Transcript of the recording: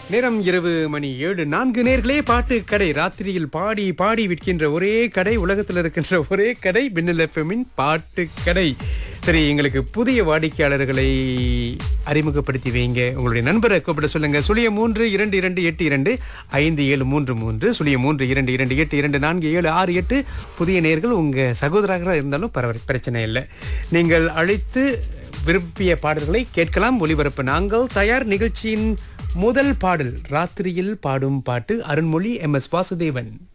நேரம் இரவு மணி ஏழு நான்கு நேர்களே பாட்டு கடை ராத்திரியில் பாடி பாடி விற்கின்ற ஒரே கடை உலகத்தில் இருக்கின்ற ஒரே கடை பின்னல் எஃப்எம்மின் பாட்டு கடை சரி எங்களுக்கு புதிய வாடிக்கையாளர்களை அறிமுகப்படுத்தி வைங்க உங்களுடைய நண்பரை கூப்பிட சொல்லுங்க சுழிய மூன்று இரண்டு இரண்டு எட்டு இரண்டு ஐந்து ஏழு மூன்று மூன்று சுழிய மூன்று இரண்டு இரண்டு எட்டு இரண்டு நான்கு ஏழு ஆறு எட்டு புதிய நேர்கள் உங்க சகோதரராக இருந்தாலும் பரவ பிரச்சனை இல்லை நீங்கள் அழைத்து விரும்பிய பாடல்களை கேட்கலாம் ஒளிபரப்பு நாங்கள் தயார் நிகழ்ச்சியின் முதல் பாடல் ராத்திரியில் பாடும் பாட்டு அருண்மொழி எம் எஸ் வாசுதேவன்